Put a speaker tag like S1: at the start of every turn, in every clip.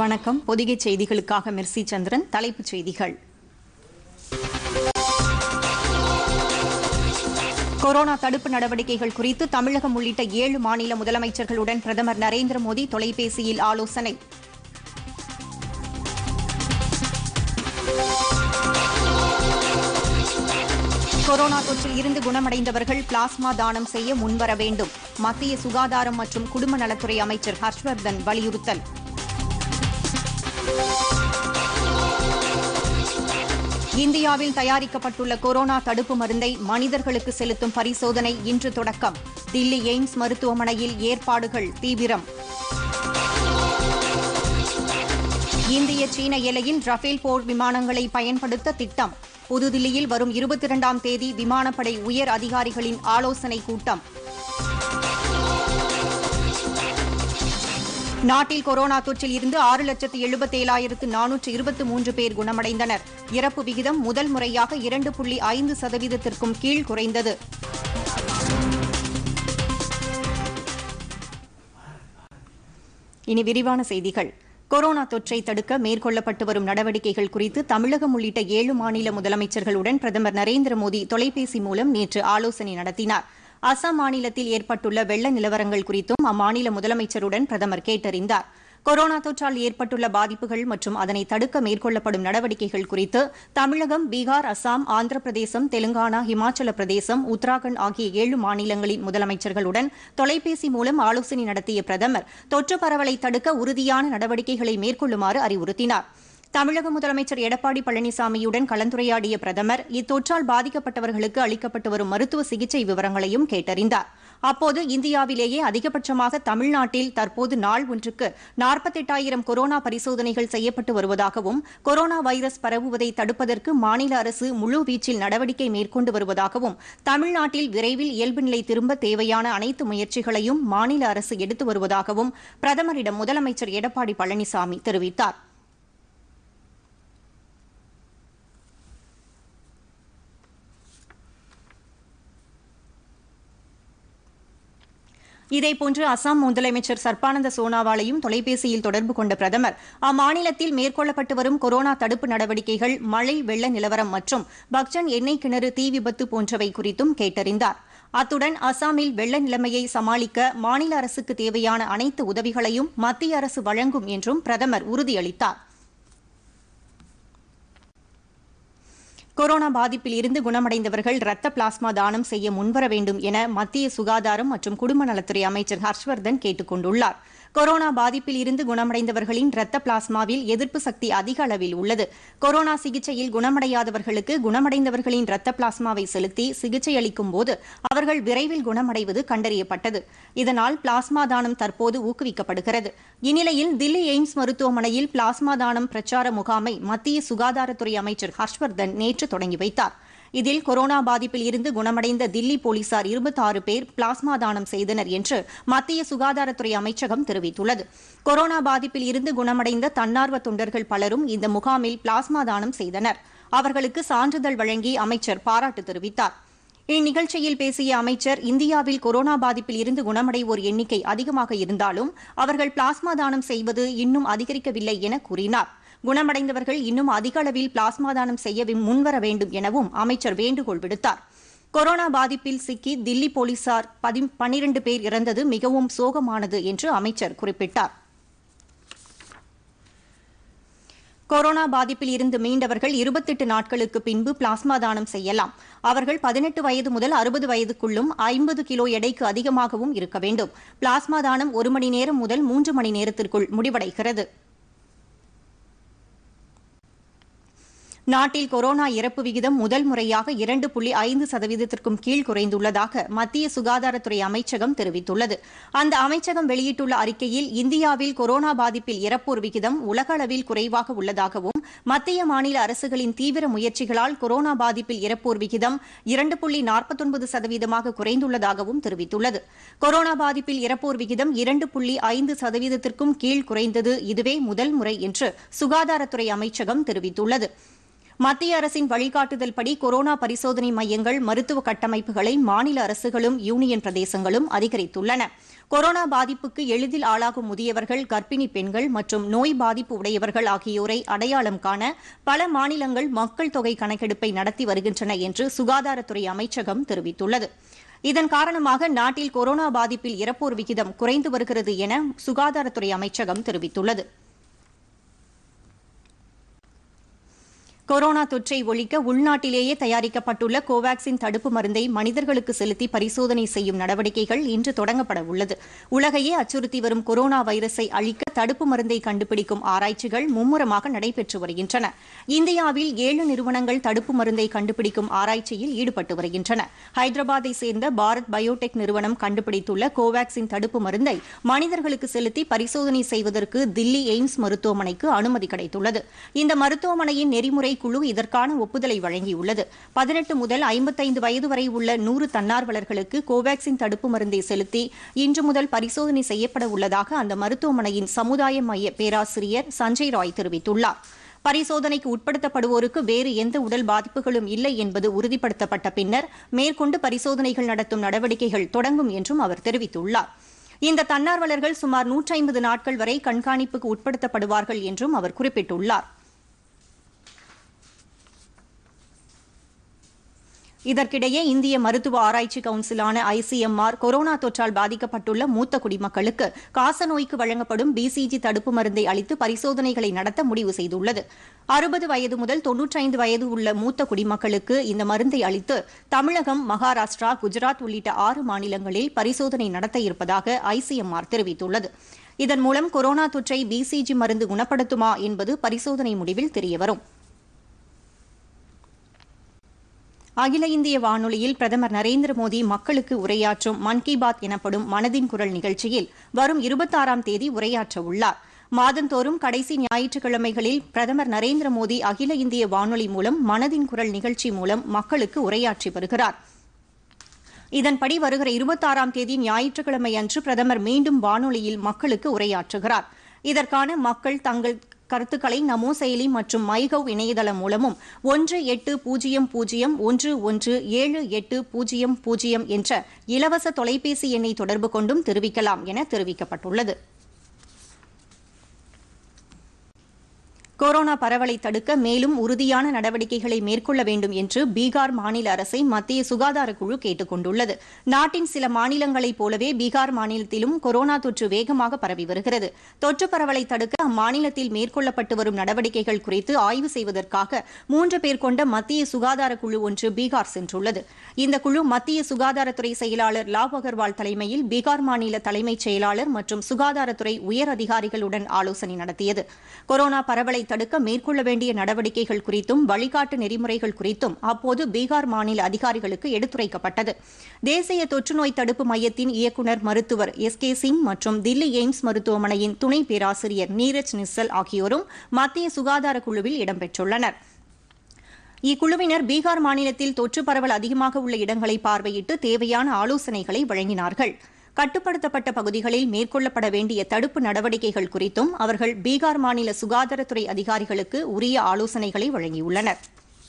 S1: வணக்கம் பொதிகை செய்திகளுக்காக மிர்சி சந்திரன் தலைப்புச் செய்திகள் கொரோனா தடுப்பு நடவடிக்கைகள் குறித்து தமிழகம் உள்ளிட்ட ஏழு மாநில முதலமைச்சர்களுடன் பிரதமர் நரேந்திர மோடி தொலைபேசியில் ஆலோசனை கொரோனா தொற்றில் இருந்து குணமடைந்தவர்கள் பிளாஸ்மா தானம் செய்ய முன்வர வேண்டும் மத்திய சுகாதாரம் மற்றும் குடும்ப நலத்துறை அமைச்சர் ஹர்ஷ்வர்தன் வலியுறுத்தல் இந்தியாவில் தயாரிக்கப்பட்டுள்ள கொரோனா தடுப்பு மருந்தை மனிதர்களுக்கு செலுத்தும் பரிசோதனை இன்று தொடக்கம் தில்லி எய்ம்ஸ் மருத்துவமனையில் ஏற்பாடுகள் தீவிரம் இந்திய சீன எல்லையில் ரஃபேல் போர் விமானங்களை பயன்படுத்த திட்டம் புதுதில்லியில் வரும் இருபத்தி இரண்டாம் தேதி விமானப்படை உயர் அதிகாரிகளின் ஆலோசனைக் கூட்டம் நாட்டில் கொரோனா தொற்றில் இருந்து ஆறு லட்சத்து எழுபத்தேழாயிரத்து நானூற்று இருபத்தி மூன்று பேர் குணமடைந்தனர் இறப்பு விகிதம் முதல் முறையாக இரண்டு புள்ளி ஐந்து சதவீதத்திற்கும் கீழ் குறைந்தது இனி விரிவான செய்திகள் கொரோனா தொற்றை தடுக்க மேற்கொள்ளப்பட்டு வரும் நடவடிக்கைகள் குறித்து தமிழகம் உள்ளிட்ட ஏழு மாநில முதலமைச்சர்களுடன் பிரதமர் நரேந்திர மோடி தொலைபேசி மூலம் நேற்று ஆலோசனை நடத்தினார் அசாம் மாநிலத்தில் ஏற்பட்டுள்ள வெள்ள நிலவரங்கள் குறித்தும் அம்மாநில முதலமைச்சருடன் பிரதமர் கேட்டறிந்தார் கொரோனா தொற்றால் ஏற்பட்டுள்ள பாதிப்புகள் மற்றும் அதனை தடுக்க மேற்கொள்ளப்படும் நடவடிக்கைகள் குறித்து தமிழகம் பீகார் அசாம் ஆந்திர பிரதேசம் தெலுங்கானா இமாச்சல பிரதேசம் உத்தராகண்ட் ஆகிய ஏழு மாநிலங்களின் முதலமைச்சர்களுடன் தொலைபேசி மூலம் ஆலோசனை நடத்திய பிரதமர் தொற்று பரவலை தடுக்க உறுதியான நடவடிக்கைகளை மேற்கொள்ளுமாறு அறிவுறுத்தினார் தமிழக முதலமைச்சர் எடப்பாடி பழனிசாமியுடன் கலந்துரையாடிய பிரதமர் இத்தொற்றால் பாதிக்கப்பட்டவர்களுக்கு அளிக்கப்பட்டு வரும் மருத்துவ சிகிச்சை விவரங்களையும் கேட்டறிந்தார் அப்போது இந்தியாவிலேயே அதிகபட்சமாக தமிழ்நாட்டில் தற்போது நாள் ஒன்றுக்கு நாற்பத்தெட்டாயிரம் கொரோனா பரிசோதனைகள் செய்யப்பட்டு வருவதாகவும் கொரோனா வைரஸ் பரவுவதை தடுப்பதற்கு மாநில அரசு முழுவீச்சில் நடவடிக்கை மேற்கொண்டு வருவதாகவும் தமிழ்நாட்டில் விரைவில் இயல்பு நிலை திரும்ப தேவையான அனைத்து முயற்சிகளையும் மாநில அரசு எடுத்து வருவதாகவும் பிரதமரிடம் முதலமைச்சர் எடப்பாடி பழனிசாமி தெரிவித்தார் இதேபோன்று அசாம் முதலமைச்சர் சர்பானந்த சோனாவாலையும் தொலைபேசியில் தொடர்பு கொண்ட பிரதமர் அம்மாநிலத்தில் மேற்கொள்ளப்பட்டு வரும் கொரோனா தடுப்பு நடவடிக்கைகள் மழை வெள்ள நிலவரம் மற்றும் பக்ஜன் எண்ணெய் கிணறு தீ விபத்து போன்றவை குறித்தும் கேட்டறிந்தார் அத்துடன் அசாமில் வெள்ள நிலைமையை சமாளிக்க மாநில அரசுக்கு தேவையான அனைத்து உதவிகளையும் மத்திய அரசு வழங்கும் என்றும் பிரதமர் உறுதியளித்தார் கொரோனா பாதிப்பில் இருந்து குணமடைந்தவர்கள் ரத்த பிளாஸ்மா தானம் செய்ய முன்வர வேண்டும் என மத்திய சுகாதாரம் மற்றும் குடும்ப நலத்துறை அமைச்சர் ஹர்ஷ்வர்தன் கேட்டுக் கொண்டுள்ளார் கொரோனா பாதிப்பில் இருந்து குணமடைந்தவர்களின் ரத்த பிளாஸ்மாவில் எதிர்ப்பு சக்தி அதிக அளவில் உள்ளது கொரோனா சிகிச்சையில் குணமடையாதவர்களுக்கு குணமடைந்தவர்களின் ரத்த பிளாஸ்மாவை செலுத்தி சிகிச்சை அளிக்கும் போது அவர்கள் விரைவில் குணமடைவது கண்டறியப்பட்டது இதனால் பிளாஸ்மா தானம் தற்போது ஊக்குவிக்கப்படுகிறது இந்நிலையில் தில்லி எய்ம்ஸ் மருத்துவமனையில் பிளாஸ்மா தானம் பிரச்சார முகாமை மத்திய சுகாதாரத்துறை அமைச்சர் ஹர்ஷ்வர்தன் நேற்று தொடங்கி வைத்தார் இதில் கொரோனா பாதிப்பில் இருந்து குணமடைந்த தில்லி போலீசார் இருபத்தாறு பேர் பிளாஸ்மா தானம் செய்தனர் என்று மத்திய சுகாதாரத்துறை அமைச்சகம் தெரிவித்துள்ளது கொரோனா பாதிப்பில் இருந்து குணமடைந்த தன்னார்வ தொண்டர்கள் பலரும் இந்த முகாமில் பிளாஸ்மா தானம் செய்தனர் அவர்களுக்கு சான்றிதழ் வழங்கி அமைச்சர் பாராட்டு தெரிவித்தார் இந்நிகழ்ச்சியில் பேசிய அமைச்சர் இந்தியாவில் கொரோனா பாதிப்பில் இருந்து குணமடைவோர் எண்ணிக்கை அதிகமாக இருந்தாலும் அவர்கள் பிளாஸ்மா தானம் செய்வது இன்னும் அதிகரிக்கவில்லை என கூறினார் குணமடைந்தவர்கள் இன்னும் அதிக அளவில் பிளாஸ்மா தானம் செய்ய முன்வர வேண்டும் எனவும் அமைச்சர் வேண்டுகோள் விடுத்தார் கொரோனா பாதிப்பில் சிக்கி தில்லி போலீசார் பனிரண்டு பேர் இறந்தது மிகவும் சோகமானது என்று அமைச்சர் குறிப்பிட்டார் கொரோனா பாதிப்பில் இருந்து மீண்டவர்கள் இருபத்தெட்டு நாட்களுக்கு பின்பு பிளாஸ்மா தானம் செய்யலாம் அவர்கள் பதினெட்டு வயது முதல் அறுபது வயதுக்குள்ளும் ஐம்பது கிலோ எடைக்கு அதிகமாகவும் இருக்க வேண்டும் பிளாஸ்மா தானம் ஒரு மணி நேரம் முதல் மூன்று மணி நேரத்திற்குள் முடிவடைகிறது நாட்டில் கொரோனா இறப்பு விகிதம் முதல் முறையாக இரண்டு புள்ளி ஐந்து சதவீதத்திற்கும் கீழ் குறைந்துள்ளதாக மத்திய சுகாதாரத்துறை அமைச்சகம் தெரிவித்துள்ளது அந்த அமைச்சகம் வெளியிட்டுள்ள அறிக்கையில் இந்தியாவில் கொரோனா பாதிப்பில் இறப்போர் விகிதம் உலக அளவில் குறைவாக உள்ளதாகவும் மத்திய மாநில அரசுகளின் தீவிர முயற்சிகளால் கொரோனா பாதிப்பில் இறப்போர் விகிதம் இரண்டு புள்ளி நாற்பத்தொன்பது சதவீதமாக குறைந்துள்ளதாகவும் தெரிவித்துள்ளது கொரோனா பாதிப்பில் இறப்போர் விகிதம் இரண்டு புள்ளி ஐந்து சதவீதத்திற்கும் கீழ் குறைந்தது இதுவே முதல் முறை என்று சுகாதாரத்துறை அமைச்சகம் தெரிவித்துள்ளது மத்திய அரசின் வழிகாட்டுதல்படி கொரோனா பரிசோதனை மையங்கள் மருத்துவ கட்டமைப்புகளை மாநில அரசுகளும் யூனியன் பிரதேசங்களும் அதிகரித்துள்ளன கொரோனா பாதிப்புக்கு எளிதில் ஆளாகும் முதியவர்கள் கர்ப்பிணி பெண்கள் மற்றும் நோய் பாதிப்பு உடையவர்கள் ஆகியோரை அடையாளம் காண பல மாநிலங்கள் மக்கள் தொகை கணக்கெடுப்பை நடத்தி வருகின்றன என்று சுகாதாரத்துறை அமைச்சகம் தெரிவித்துள்ளது இதன் காரணமாக நாட்டில் கொரோனா பாதிப்பில் இறப்போர் விகிதம் குறைந்து வருகிறது என சுகாதாரத்துறை அமைச்சகம் தெரிவித்துள்ளது கொரோனா தொற்றை ஒழிக்க உள்நாட்டிலேயே தயாரிக்கப்பட்டுள்ள கோவாக்சின் தடுப்பு மருந்தை மனிதர்களுக்கு செலுத்தி பரிசோதனை செய்யும் நடவடிக்கைகள் இன்று தொடங்கப்பட உள்ளது உலகையே அச்சுறுத்தி வரும் கொரோனா வைரஸை அழிக்க தடுப்பு மருந்தை கண்டுபிடிக்கும் ஆராய்ச்சிகள் மும்முரமாக நடைபெற்று வருகின்றன இந்தியாவில் ஏழு நிறுவனங்கள் தடுப்பு மருந்தை கண்டுபிடிக்கும் ஆராய்ச்சியில் ஈடுபட்டு வருகின்றன ஹைதராபாத்தை சேர்ந்த பாரத் பயோடெக் நிறுவனம் கண்டுபிடித்துள்ள கோவாக்சின் தடுப்பு மருந்தை மனிதர்களுக்கு செலுத்தி பரிசோதனை செய்வதற்கு தில்லி எய்ம்ஸ் மருத்துவமனைக்கு அனுமதி கிடைத்துள்ளது இந்த மருத்துவமனையின் நெறிமுறை குழு இதற்கான ஒப்புதலை வழங்கியுள்ளது பதினெட்டு முதல் ஐம்பத்தைந்து வயது வரை உள்ள நூறு தன்னார்வலர்களுக்கு கோவாக்சின் தடுப்பு மருந்தை செலுத்தி இன்று முதல் பரிசோதனை செய்யப்பட உள்ளதாக அந்த மருத்துவமனையின் சமுதாய மைய பேராசிரியர் சஞ்சய் ராய் தெரிவித்துள்ளார் பரிசோதனைக்கு உட்படுத்தப்படுவோருக்கு வேறு எந்த உடல் பாதிப்புகளும் இல்லை என்பது உறுதிப்படுத்தப்பட்ட பின்னர் மேற்கொண்டு பரிசோதனைகள் நடத்தும் நடவடிக்கைகள் தொடங்கும் என்றும் அவர் தெரிவித்துள்ளார் இந்த தன்னார்வலர்கள் சுமார் நூற்றி ஐம்பது நாட்கள் வரை கண்காணிப்புக்கு உட்படுத்தப்படுவார்கள் என்றும் அவர் குறிப்பிட்டுள்ளார் இதற்கிடையே இந்திய மருத்துவ ஆராய்ச்சி கவுன்சிலான ஐசிஎம்ஆர் கொரோனா தொற்றால் பாதிக்கப்பட்டுள்ள மூத்த குடிமக்களுக்கு காசநோய்க்கு வழங்கப்படும் பிசிஜி தடுப்பு மருந்தை அளித்து பரிசோதனைகளை நடத்த முடிவு செய்துள்ளது அறுபது வயது முதல் தொன்னூற்றைந்து வயது உள்ள மூத்த குடிமக்களுக்கு இந்த மருந்தை அளித்து தமிழகம் மகாராஷ்டிரா குஜராத் உள்ளிட்ட ஆறு மாநிலங்களில் பரிசோதனை நடத்த இருப்பதாக ஐசிஎம்ஆர் தெரிவித்துள்ளது இதன் மூலம் கொரோனா தொற்றை பிசிஜி மருந்து குணப்படுத்துமா என்பது பரிசோதனை முடிவில் தெரியவரும் அகில இந்திய வானொலியில் பிரதமர் நரேந்திர மோடி மக்களுக்கு உரையாற்றும் மன் கி பாத் எனப்படும் மனதின் குரல் நிகழ்ச்சியில் வரும் இருபத்தாறாம் தேதி உரையாற்ற உள்ளார் மாதந்தோறும் கடைசி ஞாயிற்றுக்கிழமைகளில் பிரதமர் நரேந்திர மோடி அகில இந்திய வானொலி மூலம் மனதின் குரல் நிகழ்ச்சி மூலம் மக்களுக்கு உரையாற்றி வருகிறார் இதன்படி வருகிற இருபத்தாறாம் தேதி ஞாயிற்றுக்கிழமை அன்று பிரதமர் மீண்டும் வானொலியில் மக்களுக்கு உரையாற்றுகிறார் இதற்கான மக்கள் தங்கள் கருத்துக்களை நமோ செயலி மற்றும் மைகவ் இணையதளம் மூலமும் ஒன்று எட்டு பூஜ்ஜியம் பூஜ்ஜியம் ஒன்று ஒன்று ஏழு எட்டு பூஜ்ஜியம் பூஜ்ஜியம் என்ற இலவச தொலைபேசி எண்ணை தொடர்பு கொண்டும் தெரிவிக்கலாம் என தெரிவிக்கப்பட்டுள்ளது கொரோனா பரவலை தடுக்க மேலும் உறுதியான நடவடிக்கைகளை மேற்கொள்ள வேண்டும் என்று பீகார் மாநில அரசை மத்திய சுகாதார குழு கேட்டுக் கொண்டுள்ளது நாட்டின் சில மாநிலங்களைப் போலவே பீகார் மாநிலத்திலும் கொரோனா தொற்று வேகமாக பரவி வருகிறது தொற்று பரவலை தடுக்க அம்மாநிலத்தில் மேற்கொள்ளப்பட்டு வரும் நடவடிக்கைகள் குறித்து ஆய்வு செய்வதற்காக மூன்று பேர் கொண்ட மத்திய சுகாதார குழு ஒன்று பீகார் சென்றுள்ளது இந்த குழு மத்திய சுகாதாரத்துறை செயலாளர் லாவ் அகர்வால் தலைமையில் பீகார் மாநில தலைமைச் செயலாளர் மற்றும் சுகாதாரத்துறை உயர் அதிகாரிகளுடன் ஆலோசனை நடத்தியது கொரோனா பரவலை தடுக்க மேற்கொள்ள வேண்டிய நடவடிக்கைகள் குறித்தும் வழிகாட்டு நெறிமுறைகள் குறித்தும் அப்போது பீகார் மாநில அதிகாரிகளுக்கு எடுத்துரைக்கப்பட்டது தேசிய தொற்றுநோய் தடுப்பு மையத்தின் இயக்குநர் மருத்துவர் எஸ் கே சிங் மற்றும் தில்லி எய்ம்ஸ் மருத்துவமனையின் துணை பேராசிரியர் நீரஜ் நிஸ்ஸல் ஆகியோரும் மத்திய சுகாதார குழுவில் இடம்பெற்றுள்ளனர் இக்குழுவினர் பீகார் மாநிலத்தில் தொற்று பரவல் அதிகமாக உள்ள இடங்களை பார்வையிட்டு தேவையான ஆலோசனைகளை வழங்கினார்கள் கட்டுப்படுத்தப்பட்ட பகுதிகளில் மேற்கொள்ளப்பட வேண்டிய தடுப்பு நடவடிக்கைகள் குறித்தும் அவர்கள் பீகார் மாநில சுகாதாரத்துறை அதிகாரிகளுக்கு உரிய ஆலோசனைகளை வழங்கியுள்ளனர்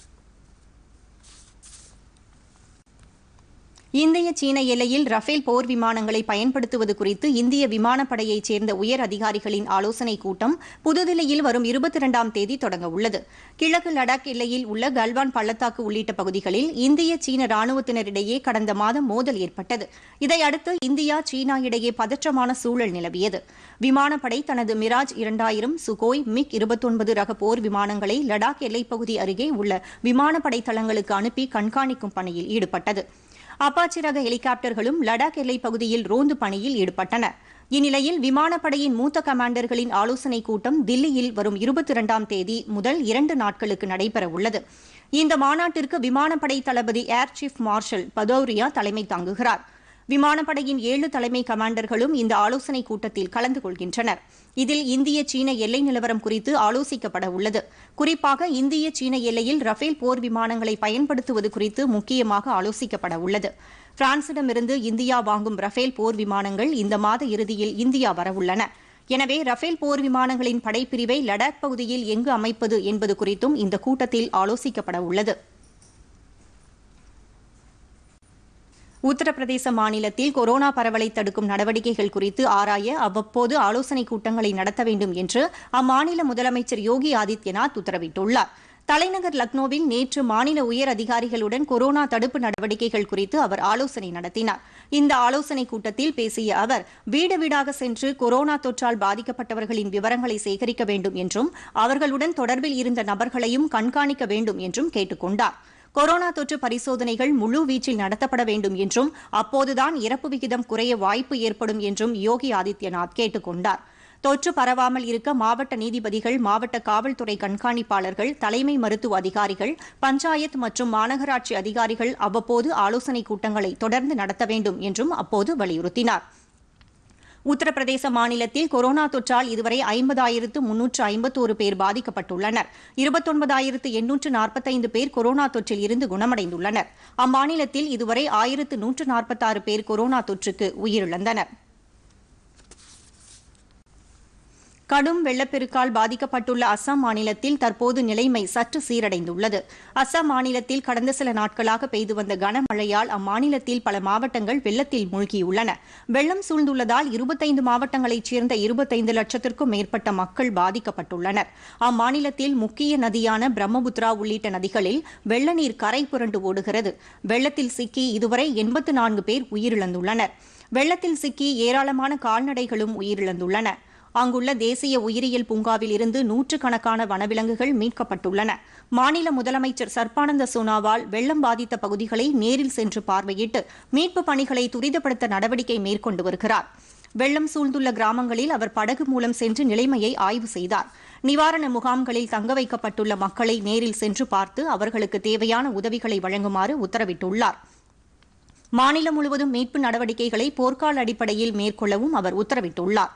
S1: இந்திய சீன எல்லையில் ரஃபேல் போர் விமானங்களை பயன்படுத்துவது குறித்து இந்திய விமானப்படையைச் சேர்ந்த உயர் அதிகாரிகளின் ஆலோசனைக் கூட்டம் புதுதில்லியில் வரும் இருபத்தி இரண்டாம் தேதி தொடங்க உள்ளது கிழக்கு லடாக் எல்லையில் உள்ள கல்வான் பள்ளத்தாக்கு உள்ளிட்ட பகுதிகளில் இந்திய சீன ராணுவத்தினரிடையே கடந்த மாதம் மோதல் ஏற்பட்டது இதையடுத்து இந்தியா சீனா இடையே பதற்றமான சூழல் நிலவியது விமானப்படை தனது மிராஜ் இரண்டாயிரம் சுகோய் மிக் இருபத்தொன்பது ரக போர் விமானங்களை லடாக் எல்லைப்பகுதி அருகே உள்ள விமானப்படை தளங்களுக்கு அனுப்பி கண்காணிக்கும் பணியில் ஈடுபட்டது அப்பாச்சி ரக ஹெலிகாப்டர்களும் லடாக் எல்லைப் பகுதியில் ரோந்து பணியில் ஈடுபட்டன இந்நிலையில் விமானப்படையின் மூத்த கமாண்டர்களின் ஆலோசனைக் கூட்டம் தில்லியில் வரும் இருபத்தி இரண்டாம் தேதி முதல் இரண்டு நாட்களுக்கு நடைபெற உள்ளது இந்த மாநாட்டிற்கு விமானப்படை தளபதி ஏர் சீஃப் மார்ஷல் பதௌரியா தலைமை தாங்குகிறார் விமானப்படையின் ஏழு தலைமை கமாண்டர்களும் இந்த ஆலோசனைக் கூட்டத்தில் கலந்து கொள்கின்றனர் இதில் இந்திய சீன எல்லை நிலவரம் குறித்து ஆலோசிக்கப்பட உள்ளது குறிப்பாக இந்திய சீன எல்லையில் ரஃபேல் போர் விமானங்களை பயன்படுத்துவது குறித்து முக்கியமாக ஆலோசிக்கப்பட உள்ளது பிரான்சிடமிருந்து இந்தியா வாங்கும் ரஃபேல் போர் விமானங்கள் இந்த மாத இறுதியில் இந்தியா வரவுள்ளன எனவே ரஃபேல் போர் விமானங்களின் படைப்பிரிவை லடாக் பகுதியில் எங்கு அமைப்பது என்பது குறித்தும் இந்த கூட்டத்தில் ஆலோசிக்கப்பட உள்ளது உத்தரப்பிரதேச மாநிலத்தில் கொரோனா பரவலை தடுக்கும் நடவடிக்கைகள் குறித்து ஆராய அவ்வப்போது ஆலோசனைக் கூட்டங்களை நடத்த வேண்டும் என்று அம்மாநில முதலமைச்சர் யோகி ஆதித்யநாத் உத்தரவிட்டுள்ளார் தலைநகர் லக்னோவில் நேற்று மாநில உயர் அதிகாரிகளுடன் கொரோனா தடுப்பு நடவடிக்கைகள் குறித்து அவர் ஆலோசனை நடத்தினார் இந்த ஆலோசனைக் கூட்டத்தில் பேசிய அவர் வீடு வீடாக சென்று கொரோனா தொற்றால் பாதிக்கப்பட்டவர்களின் விவரங்களை சேகரிக்க வேண்டும் என்றும் அவர்களுடன் தொடர்பில் இருந்த நபர்களையும் கண்காணிக்க வேண்டும் என்றும் கேட்டுக் கொண்டார் கொரோனா தொற்று பரிசோதனைகள் முழு வீச்சில் நடத்தப்பட வேண்டும் என்றும் அப்போதுதான் இறப்பு விகிதம் குறைய வாய்ப்பு ஏற்படும் என்றும் யோகி ஆதித்யநாத் கேட்டுக் கொண்டார் தொற்று பரவாமல் இருக்க மாவட்ட நீதிபதிகள் மாவட்ட காவல்துறை கண்காணிப்பாளர்கள் தலைமை மருத்துவ அதிகாரிகள் பஞ்சாயத் மற்றும் மாநகராட்சி அதிகாரிகள் அவ்வப்போது ஆலோசனைக் கூட்டங்களை தொடர்ந்து நடத்த வேண்டும் என்றும் அப்போது வலியுறுத்தினார் உத்தரப்பிரதேச மாநிலத்தில் கொரோனா தொற்றால் இதுவரை ஐம்பதாயிரத்து முன்னூற்று ஐம்பத்தோரு பேர் பாதிக்கப்பட்டுள்ளனர் இருபத்தொன்பதாயிரத்து எண்ணூற்று நாற்பத்தைந்து பேர் கொரோனா தொற்றில் இருந்து குணமடைந்துள்ளனர் அம்மாநிலத்தில் இதுவரை ஆயிரத்து நூற்று நாற்பத்தாறு பேர் கொரோனா தொற்றுக்கு உயிரிழந்தனர் கடும் வெள்ளப்பெருக்கால் பாதிக்கப்பட்டுள்ள அஸ்ஸாம் மாநிலத்தில் தற்போது நிலைமை சற்று சீரடைந்துள்ளது அஸ்ஸாம் மாநிலத்தில் கடந்த சில நாட்களாக பெய்து வந்த கனமழையால் அம்மாநிலத்தில் பல மாவட்டங்கள் வெள்ளத்தில் மூழ்கியுள்ளன வெள்ளம் சூழ்ந்துள்ளதால் இருபத்தைந்து மாவட்டங்களைச் சேர்ந்த இருபத்தைந்து லட்சத்திற்கும் மேற்பட்ட மக்கள் பாதிக்கப்பட்டுள்ளனர் அம்மாநிலத்தில் முக்கிய நதியான பிரம்மபுத்ரா உள்ளிட்ட நதிகளில் வெள்ள நீர் கரை புரண்டு ஓடுகிறது வெள்ளத்தில் சிக்கி இதுவரை எண்பத்து நான்கு பேர் உயிரிழந்துள்ளனர் வெள்ளத்தில் சிக்கி ஏராளமான கால்நடைகளும் உயிரிழந்துள்ளன அங்குள்ள தேசிய உயிரியல் பூங்காவில் இருந்து நூற்றுக்கணக்கான வனவிலங்குகள் மீட்கப்பட்டுள்ளன மாநில முதலமைச்சர் சர்பானந்த சோனாவால் வெள்ளம் பாதித்த பகுதிகளை நேரில் சென்று பார்வையிட்டு மீட்புப் பணிகளை துரிதப்படுத்த நடவடிக்கை மேற்கொண்டு வருகிறார் வெள்ளம் சூழ்ந்துள்ள கிராமங்களில் அவர் படகு மூலம் சென்று நிலைமையை ஆய்வு செய்தார் நிவாரண முகாம்களில் தங்க வைக்கப்பட்டுள்ள மக்களை நேரில் சென்று பார்த்து அவர்களுக்கு தேவையான உதவிகளை வழங்குமாறு உத்தரவிட்டுள்ளார் மாநிலம் முழுவதும் மீட்பு நடவடிக்கைகளை போர்க்கால அடிப்படையில் மேற்கொள்ளவும் அவர் உத்தரவிட்டுள்ளார்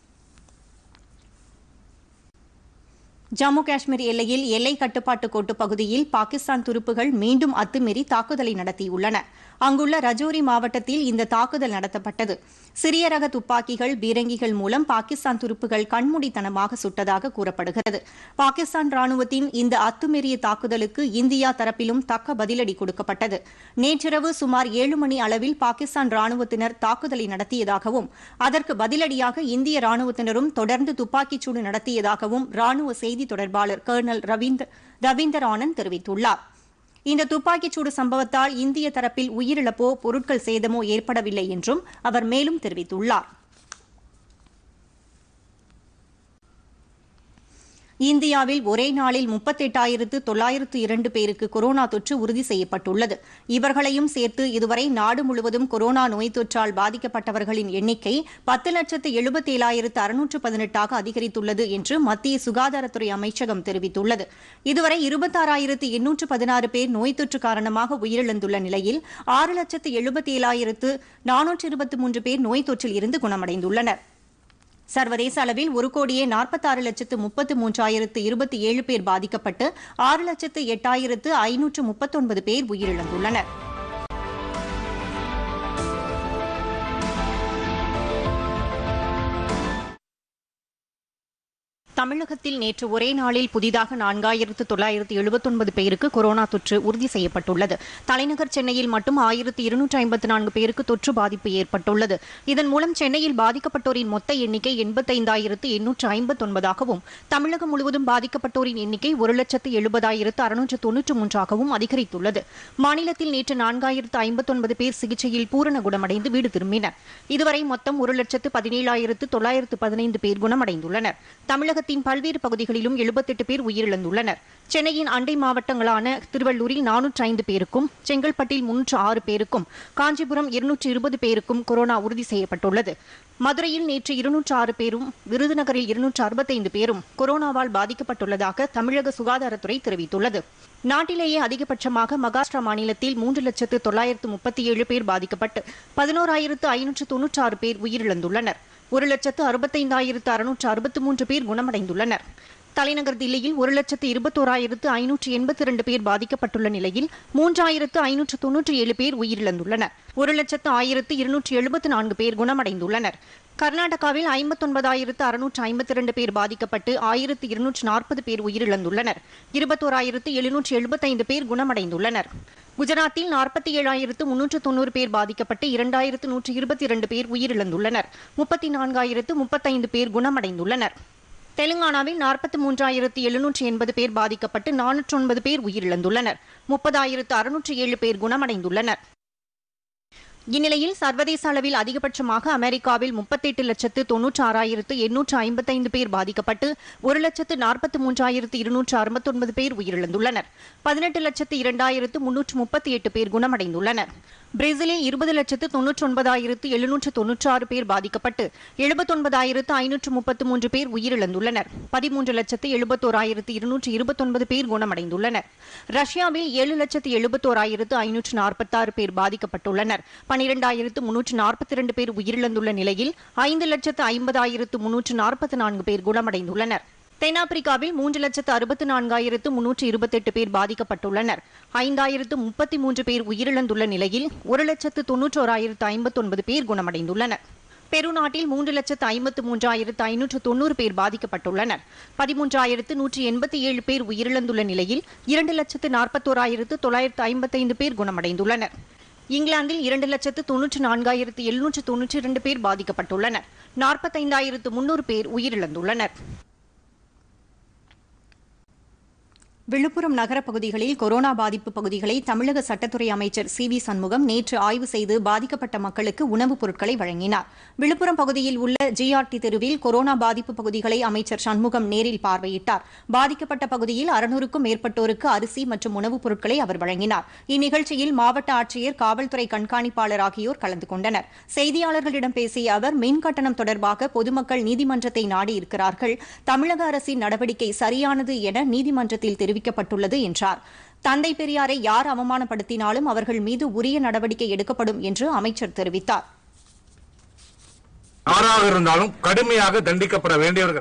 S1: ஜம்மு காஷ்மீர் எல்லையில் எல்லை கட்டுப்பாட்டு கோட்டு பகுதியில் பாகிஸ்தான் துருப்புகள் மீண்டும் அத்துமீறி தாக்குதலை நடத்தியுள்ளன அங்குள்ள ரஜோரி மாவட்டத்தில் இந்த தாக்குதல் நடத்தப்பட்டது சிறிய ரக துப்பாக்கிகள் பீரங்கிகள் மூலம் பாகிஸ்தான் துருப்புகள் கண்மூடித்தனமாக சுட்டதாக கூறப்படுகிறது பாகிஸ்தான் ராணுவத்தின் இந்த அத்துமீறிய தாக்குதலுக்கு இந்தியா தரப்பிலும் தக்க பதிலடி கொடுக்கப்பட்டது நேற்றிரவு சுமார் ஏழு மணி அளவில் பாகிஸ்தான் ராணுவத்தினர் தாக்குதலை நடத்தியதாகவும் அதற்கு பதிலடியாக இந்திய ராணுவத்தினரும் தொடர்ந்து துப்பாக்கிச்சூடு நடத்தியதாகவும் ராணுவ செய்தி தொடர்பாளர் கர்னல் ரவீந்தர் ரவீந்தர் ஆனந்த் தெரிவித்துள்ளார் இந்த துப்பாக்கிச்சூடு சம்பவத்தால் இந்திய தரப்பில் உயிரிழப்போ பொருட்கள் சேதமோ ஏற்படவில்லை என்றும் அவர் மேலும் தெரிவித்துள்ளார் இந்தியாவில் ஒரே நாளில் முப்பத்தெட்டாயிரத்து தொள்ளாயிரத்து இரண்டு பேருக்கு கொரோனா தொற்று உறுதி செய்யப்பட்டுள்ளது இவர்களையும் சேர்த்து இதுவரை நாடு முழுவதும் கொரோனா நோய் தொற்றால் பாதிக்கப்பட்டவர்களின் எண்ணிக்கை பத்து லட்சத்து எழுபத்தேழாயிரத்து அறுநூற்று பதினெட்டாக அதிகரித்துள்ளது என்று மத்திய சுகாதாரத்துறை அமைச்சகம் தெரிவித்துள்ளது இதுவரை இருபத்தாறாயிரத்து எண்ணூற்று பதினாறு பேர் நோய் தொற்று காரணமாக உயிரிழந்துள்ள நிலையில் ஆறு லட்சத்து எழுபத்தேழாயிரத்து நானூற்று இருபத்தி மூன்று பேர் நோய் தொற்றில் இருந்து குணமடைந்துள்ளனர் சர்வதேச அளவில் ஒரு கோடியே நாற்பத்தாறு லட்சத்து முப்பத்து மூன்றாயிரத்து இருபத்தி ஏழு பேர் பாதிக்கப்பட்டு ஆறு லட்சத்து எட்டாயிரத்து ஐநூற்று முப்பத்தொன்பது பேர் உயிரிழந்துள்ளனர் தமிழகத்தில் நேற்று ஒரே நாளில் புதிதாக நான்காயிரத்து தொள்ளாயிரத்து எழுபத்தொன்பது பேருக்கு கொரோனா தொற்று உறுதி செய்யப்பட்டுள்ளது தலைநகர் சென்னையில் மட்டும் ஆயிரத்து இருநூற்று ஐம்பத்து நான்கு பேருக்கு தொற்று பாதிப்பு ஏற்பட்டுள்ளது இதன் மூலம் சென்னையில் பாதிக்கப்பட்டோரின் மொத்த எண்ணிக்கை எண்பத்தைந்தாயிரத்து எண்ணூற்று ஐம்பத்தொன்பதாகவும் தமிழகம் முழுவதும் பாதிக்கப்பட்டோரின் எண்ணிக்கை ஒரு லட்சத்து எழுபதாயிரத்து அறுநூற்று தொன்னூற்று மூன்றாகவும் அதிகரித்துள்ளது மாநிலத்தில் நேற்று நான்காயிரத்து ஐம்பத்தொன்பது பேர் சிகிச்சையில் பூரண குணமடைந்து வீடு திரும்பினர் இதுவரை மொத்தம் ஒரு லட்சத்து பதினேழாயிரத்து தொள்ளாயிரத்து பதினைந்து பேர் குணமடைந்துள்ளனர் தமிழகத்தில் மாவட்டத்தின் பல்வேறு பகுதிகளிலும் எழுபத்தெட்டு பேர் உயிரிழந்துள்ளனர் சென்னையின் அண்டை மாவட்டங்களான திருவள்ளூரில் நானூற்று ஐந்து பேருக்கும் செங்கல்பட்டில் முன்னூற்று ஆறு பேருக்கும் காஞ்சிபுரம் இருநூற்று இருபது பேருக்கும் கொரோனா உறுதி செய்யப்பட்டுள்ளது மதுரையில் நேற்று இருநூற்று ஆறு பேரும் விருதுநகரில் இருநூற்று அறுபத்தைந்து பேரும் கொரோனாவால் பாதிக்கப்பட்டுள்ளதாக தமிழக சுகாதாரத்துறை தெரிவித்துள்ளது நாட்டிலேயே அதிகபட்சமாக மகாராஷ்டிரா மாநிலத்தில் மூன்று லட்சத்து தொள்ளாயிரத்து முப்பத்தி ஏழு பேர் பாதிக்கப்பட்டு பதினோராயிரத்து ஐநூற்று தொன்னூற்றாறு பேர் உயிரிழந்துள்ளனர் ஒரு லட்சத்து அறுபத்தைந்தாயிரத்து அறுநூற்று அறுபத்து மூன்று பேர் குணமடைந்துள்ளனர் தலைநகர் தில்லியில் ஒரு லட்சத்து இருபத்தோராயிரத்து ஐநூற்று எண்பத்தி இரண்டு பேர் பாதிக்கப்பட்டுள்ள நிலையில் மூன்றாயிரத்து ஐநூற்று தொன்னூற்றி ஏழு பேர் உயிரிழந்துள்ளனர் ஒரு லட்சத்து ஆயிரத்து இருநூற்று எழுபத்து நான்கு பேர் குணமடைந்துள்ளனர் கர்நாடகாவில் ஐம்பத்தொன்பதாயிரத்து அறுநூற்று ஐம்பத்தி இரண்டு பேர் பாதிக்கப்பட்டு ஆயிரத்து இருநூற்று நாற்பது பேர் உயிரிழந்துள்ளனர் இருபத்தோராயிரத்து எழுநூற்று எழுபத்தைந்து பேர் குணமடைந்துள்ளனர் குஜராத்தில் நாற்பத்தி ஏழாயிரத்து முன்னூற்று தொன்னூறு பேர் பாதிக்கப்பட்டு இரண்டாயிரத்து நூற்று இருபத்தி இரண்டு பேர் உயிரிழந்துள்ளனர் முப்பத்தி நான்காயிரத்து முப்பத்தைந்து பேர் குணமடைந்துள்ளனர் தெலுங்கானாவில் நாற்பத்தி மூன்றாயிரத்து எழுநூற்று எண்பது பேர் பாதிக்கப்பட்டு நானூற்று ஒன்பது பேர் உயிரிழந்துள்ளனர் முப்பதாயிரத்து அறுநூற்று ஏழு பேர் குணமடைந்துள்ளனர் இந்நிலையில் சர்வதேச அளவில் அதிகபட்சமாக அமெரிக்காவில் முப்பத்தெட்டு லட்சத்து தொன்னூற்று ஆறாயிரத்து எண்ணூற்று ஐம்பத்தைந்து பேர் பாதிக்கப்பட்டு ஒரு லட்சத்து நாற்பத்தி மூன்றாயிரத்து இருநூற்று அறுபத்தொன்பது பேர் உயிரிழந்துள்ளனர் பதினெட்டு லட்சத்து இரண்டாயிரத்து முன்னூற்று முப்பத்தி எட்டு பேர் குணமடைந்துள்ளனர் பிரேசிலில் இருபது லட்சத்து தொன்னூற்று ஒன்பதாயிரத்து எழுநூற்று தொன்னூற்று ஆறு பேர் பாதிக்கப்பட்டு எழுபத்தொன்பதாயிரத்து ஐநூற்று முப்பத்து மூன்று பேர் உயிரிழந்துள்ளனர் பதிமூன்று லட்சத்து எழுபத்தோராயிரத்து இருநூற்று இருபத்தொன்பது பேர் குணமடைந்துள்ளனர் ரஷ்யாவில் ஏழு லட்சத்து எழுபத்தோராயிரத்து ஐநூற்று நாற்பத்தாறு பேர் பாதிக்கப்பட்டுள்ளனர் பனிரெண்டாயிரத்து முன்னூற்று நாற்பத்தி இரண்டு பேர் உயிரிழந்துள்ள நிலையில் ஐந்து லட்சத்து ஐம்பதாயிரத்து முன்னூற்று நாற்பத்தி நான்கு பேர் குணமடைந்துள்ளனர் தென்னாப்பிரிக்காவில் மூன்று லட்சத்து அறுபத்து நான்காயிரத்து முன்னூற்று இருபத்தெட்டு பேர் பாதிக்கப்பட்டுள்ளனர் ஐந்தாயிரத்து முப்பத்தி மூன்று பேர் உயிரிழந்துள்ள நிலையில் ஒரு லட்சத்து தொன்னூற்றோராயிரத்து ஐம்பத்தொன்பது பேர் குணமடைந்துள்ளனர் பெரு நாட்டில் மூன்று லட்சத்து ஐம்பத்து மூன்றாயிரத்து ஐநூற்று தொன்னூறு பேர் பாதிக்கப்பட்டுள்ளனர் பதிமூன்றாயிரத்து நூற்றி எண்பத்தி ஏழு பேர் உயிரிழந்துள்ள நிலையில் இரண்டு லட்சத்து நாற்பத்தோராயிரத்து தொள்ளாயிரத்து ஐம்பத்தைந்து பேர் குணமடைந்துள்ளனர் இங்கிலாந்தில் இரண்டு லட்சத்து தொன்னூற்று நான்காயிரத்து எழுநூற்று தொன்னூற்றி இரண்டு பேர் பாதிக்கப்பட்டுள்ளனர் நாற்பத்தைந்தாயிரத்து முன்னூறு பேர் உயிரிழந்துள்ளனர் விழுப்புரம் நகர பகுதிகளில் கொரோனா பாதிப்பு பகுதிகளை தமிழக சட்டத்துறை அமைச்சர் சி வி சண்முகம் நேற்று ஆய்வு செய்து பாதிக்கப்பட்ட மக்களுக்கு உணவுப் பொருட்களை வழங்கினார் விழுப்புரம் பகுதியில் உள்ள ஜிஆர்டி தெருவில் கொரோனா பாதிப்பு பகுதிகளை அமைச்சர் சண்முகம் நேரில் பார்வையிட்டார் பாதிக்கப்பட்ட பகுதியில் அறுநூறுக்கும் மேற்பட்டோருக்கு அரிசி மற்றும் உணவுப் பொருட்களை அவர் வழங்கினார் இந்நிகழ்ச்சியில் மாவட்ட ஆட்சியர் காவல்துறை கண்காணிப்பாளர் ஆகியோர் கலந்து கொண்டனர் செய்தியாளர்களிடம் பேசிய அவர் மின் கட்டணம் தொடர்பாக பொதுமக்கள் நீதிமன்றத்தை நாடியிருக்கிறார்கள் தமிழக அரசின் நடவடிக்கை சரியானது என நீதிமன்றத்தில் தெரிவித்தார் தெரிவிக்கப்பட்டுள்ளது என்றார் தந்தை பெரியாரை யார் அவமானப்படுத்தினாலும் அவர்கள் மீது உரிய நடவடிக்கை எடுக்கப்படும் என்று அமைச்சர் தெரிவித்தார்
S2: யாராக இருந்தாலும் கடுமையாக தண்டிக்கப்பட வேண்டியவர்கள்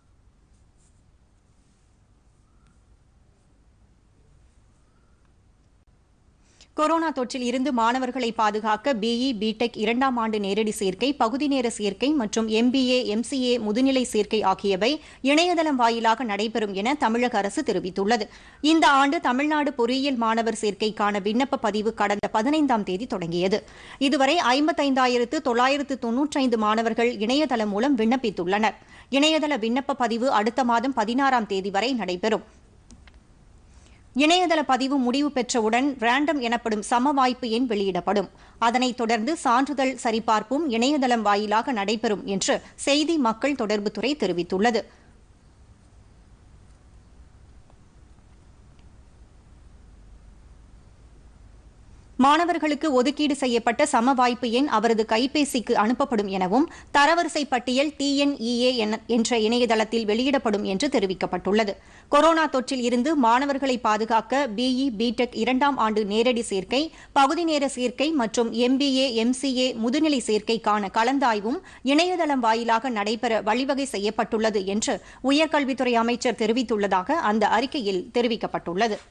S1: கொரோனா தொற்றில் இருந்து மாணவர்களை பாதுகாக்க பிஇ பிடெக் இரண்டாம் ஆண்டு நேரடி சேர்க்கை பகுதி நேர சேர்க்கை மற்றும் எம்பிஏ எம்சிஏ முதுநிலை சேர்க்கை ஆகியவை இணையதளம் வாயிலாக நடைபெறும் என தமிழக அரசு தெரிவித்துள்ளது இந்த ஆண்டு தமிழ்நாடு பொறியியல் மாணவர் சேர்க்கைக்கான விண்ணப்ப பதிவு கடந்த பதினைந்தாம் தேதி தொடங்கியது இதுவரை ஐம்பத்தைந்தாயிரத்து தொள்ளாயிரத்து தொன்னூற்றைந்து மாணவர்கள் இணையதளம் மூலம் விண்ணப்பித்துள்ளனர் இணையதள விண்ணப்ப பதிவு அடுத்த மாதம் பதினாறாம் தேதி வரை நடைபெறும் இணையதள பதிவு முடிவு பெற்றவுடன் ரேண்டம் எனப்படும் சம வாய்ப்பு எண் வெளியிடப்படும் அதனைத் தொடர்ந்து சான்றிதழ் சரிபார்ப்பும் இணையதளம் வாயிலாக நடைபெறும் என்று செய்தி மக்கள் தொடர்புத்துறை தெரிவித்துள்ளது மாணவர்களுக்கு ஒதுக்கீடு செய்யப்பட்ட சம வாய்ப்பு எண் அவரது கைபேசிக்கு அனுப்பப்படும் எனவும் தரவரிசை பட்டியல் டிஎன்இஏ என்ற இணையதளத்தில் வெளியிடப்படும் என்று தெரிவிக்கப்பட்டுள்ளது கொரோனா தொற்றில் இருந்து மாணவர்களை பாதுகாக்க பிஇ பிடெக் இரண்டாம் ஆண்டு நேரடி சேர்க்கை பகுதி நேர சேர்க்கை மற்றும் எம்பிஏ எம்சிஏ முதுநிலை சேர்க்கைக்கான கலந்தாய்வும் இணையதளம் வாயிலாக நடைபெற வழிவகை செய்யப்பட்டுள்ளது என்று உயர்கல்வித்துறை அமைச்சர் தெரிவித்துள்ளதாக அந்த அறிக்கையில் தெரிவிக்கப்பட்டுள்ளது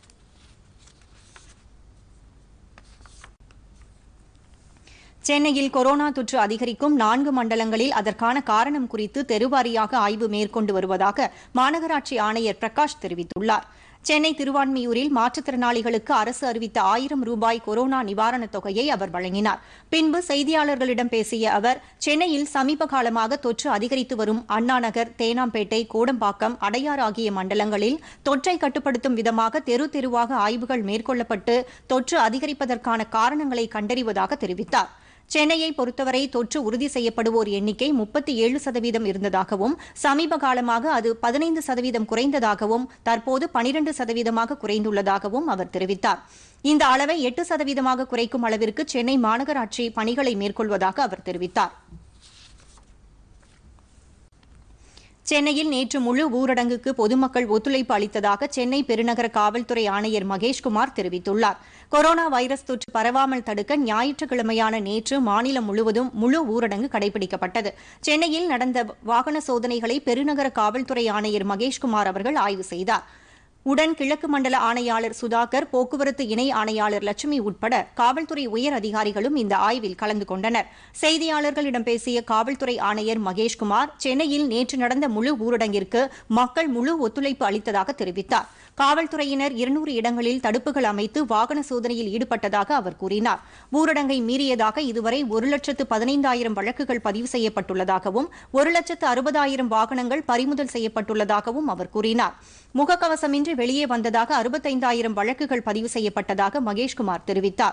S1: சென்னையில் கொரோனா தொற்று அதிகரிக்கும் நான்கு மண்டலங்களில் அதற்கான காரணம் குறித்து தெருவாரியாக ஆய்வு மேற்கொண்டு வருவதாக மாநகராட்சி ஆணையர் பிரகாஷ் தெரிவித்துள்ளார் சென்னை திருவான்மியூரில் மாற்றுத்திறனாளிகளுக்கு அரசு அறிவித்த ஆயிரம் ரூபாய் கொரோனா நிவாரணத் தொகையை அவர் வழங்கினார் பின்பு செய்தியாளர்களிடம் பேசிய அவர் சென்னையில் சமீப காலமாக தொற்று அதிகரித்து வரும் அண்ணாநகர் தேனாம்பேட்டை கோடம்பாக்கம் அடையார் ஆகிய மண்டலங்களில் தொற்றை கட்டுப்படுத்தும் விதமாக தெரு தெருவாக ஆய்வுகள் மேற்கொள்ளப்பட்டு தொற்று அதிகரிப்பதற்கான காரணங்களை கண்டறிவதாக தெரிவித்தார் சென்னையை பொறுத்தவரை தொற்று உறுதி செய்யப்படுவோர் எண்ணிக்கை முப்பத்தி ஏழு சதவீதம் இருந்ததாகவும் சமீப காலமாக அது பதினைந்து சதவீதம் குறைந்ததாகவும் தற்போது பனிரண்டு சதவீதமாக குறைந்துள்ளதாகவும் அவர் தெரிவித்தார் இந்த அளவை எட்டு சதவீதமாக குறைக்கும் அளவிற்கு சென்னை மாநகராட்சி பணிகளை மேற்கொள்வதாக அவர் தெரிவித்தார் சென்னையில் நேற்று முழு ஊரடங்குக்கு பொதுமக்கள் ஒத்துழைப்பு அளித்ததாக சென்னை பெருநகர காவல்துறை ஆணையர் மகேஷ்குமார் தெரிவித்துள்ளார் கொரோனா வைரஸ் தொற்று பரவாமல் தடுக்க ஞாயிற்றுக்கிழமையான நேற்று மாநிலம் முழுவதும் முழு ஊரடங்கு கடைபிடிக்கப்பட்டது சென்னையில் நடந்த வாகன சோதனைகளை பெருநகர காவல்துறை ஆணையர் மகேஷ்குமார் அவர்கள் ஆய்வு செய்தார் உடன் கிழக்கு மண்டல ஆணையாளர் சுதாகர் போக்குவரத்து இணை ஆணையாளர் லட்சுமி உட்பட காவல்துறை உயர் அதிகாரிகளும் இந்த ஆய்வில் கலந்து கொண்டனர் செய்தியாளர்களிடம் பேசிய காவல்துறை ஆணையர் மகேஷ்குமார் சென்னையில் நேற்று நடந்த முழு ஊரடங்கிற்கு மக்கள் முழு ஒத்துழைப்பு அளித்ததாக தெரிவித்தார் காவல்துறையினர் இருநூறு இடங்களில் தடுப்புகள் அமைத்து வாகன சோதனையில் ஈடுபட்டதாக அவர் கூறினார் ஊரடங்கை மீறியதாக இதுவரை ஒரு லட்சத்து பதினைந்தாயிரம் வழக்குகள் பதிவு செய்யப்பட்டுள்ளதாகவும் ஒரு லட்சத்து அறுபதாயிரம் வாகனங்கள் பறிமுதல் செய்யப்பட்டுள்ளதாகவும் அவர் கூறினார் முகக்கவசமின்றி வெளியே வந்ததாக அறுபத்தைந்தாயிரம் வழக்குகள் பதிவு செய்யப்பட்டதாக மகேஷ்குமார் தெரிவித்தார்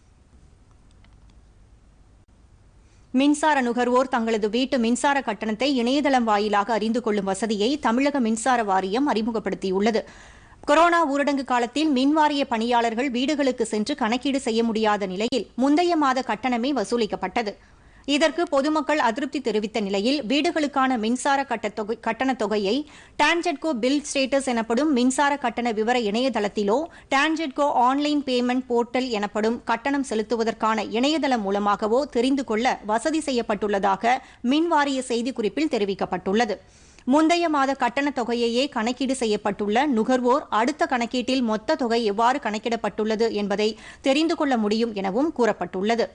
S1: மின்சார நுகர்வோர் தங்களது வீட்டு மின்சார கட்டணத்தை இணையதளம் வாயிலாக அறிந்து கொள்ளும் வசதியை தமிழக மின்சார வாரியம் அறிமுகப்படுத்தியுள்ளது கொரோனா ஊரடங்கு காலத்தில் மின்வாரிய பணியாளர்கள் வீடுகளுக்கு சென்று கணக்கீடு செய்ய முடியாத நிலையில் முந்தைய மாத கட்டணமே வசூலிக்கப்பட்டது இதற்கு பொதுமக்கள் அதிருப்தி தெரிவித்த நிலையில் வீடுகளுக்கான மின்சார கட்டத்தொகை- கட்டணத் தொகையை டான்ஜெட்கோ பில் ஸ்டேட்டஸ் எனப்படும் மின்சார கட்டண விவர இணையதளத்திலோ டான்ஜெட்கோ ஆன்லைன் பேமெண்ட் போர்ட்டல் எனப்படும் கட்டணம் செலுத்துவதற்கான இணையதளம் மூலமாகவோ தெரிந்து கொள்ள வசதி செய்யப்பட்டுள்ளதாக மின்வாரிய செய்திக்குறிப்பில் தெரிவிக்கப்பட்டுள்ளது முந்தைய மாத கட்டணத் தொகையையே கணக்கீடு செய்யப்பட்டுள்ள நுகர்வோர் அடுத்த கணக்கீட்டில் மொத்த தொகை எவ்வாறு கணக்கிடப்பட்டுள்ளது என்பதை தெரிந்து கொள்ள முடியும் எனவும் கூறப்பட்டுள்ளது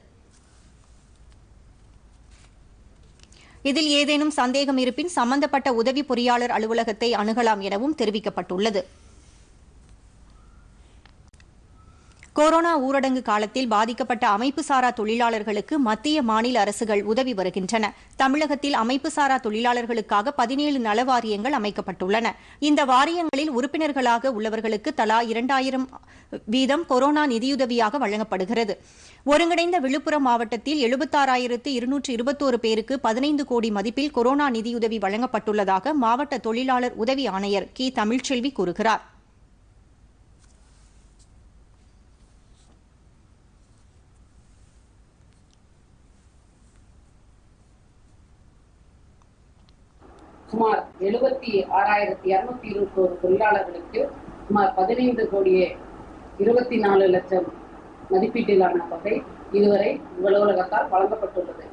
S1: இதில் ஏதேனும் சந்தேகம் இருப்பின் சம்பந்தப்பட்ட உதவி பொறியாளர் அலுவலகத்தை அணுகலாம் எனவும் தெரிவிக்கப்பட்டுள்ளது கொரோனா ஊரடங்கு காலத்தில் பாதிக்கப்பட்ட அமைப்புசாரா தொழிலாளர்களுக்கு மத்திய மாநில அரசுகள் உதவி வருகின்றன தமிழகத்தில் அமைப்புசாரா தொழிலாளர்களுக்காக பதினேழு நல வாரியங்கள் அமைக்கப்பட்டுள்ளன இந்த வாரியங்களில் உறுப்பினர்களாக உள்ளவர்களுக்கு தலா இரண்டாயிரம் வீதம் கொரோனா நிதியுதவியாக வழங்கப்படுகிறது ஒருங்கிணைந்த விழுப்புரம் மாவட்டத்தில் எழுபத்தாறாயிரத்து இருநூற்று இருபத்தோரு பேருக்கு பதினைந்து கோடி மதிப்பில் கொரோனா நிதியுதவி வழங்கப்பட்டுள்ளதாக மாவட்ட தொழிலாளர் உதவி ஆணையர் கி தமிழ்ச்செல்வி கூறுகிறார்
S3: சுமார் எழுபத்தி ஆறாயிரத்தி இருநூத்தி இருபத்தி ஒரு தொழிலாளர்களுக்கு சுமார் பதினைந்து கோடியே இருபத்தி நாலு லட்சம் மதிப்பீட்டிலான தொகை இதுவரை அலுவலகத்தால் வழங்கப்பட்டுள்ளது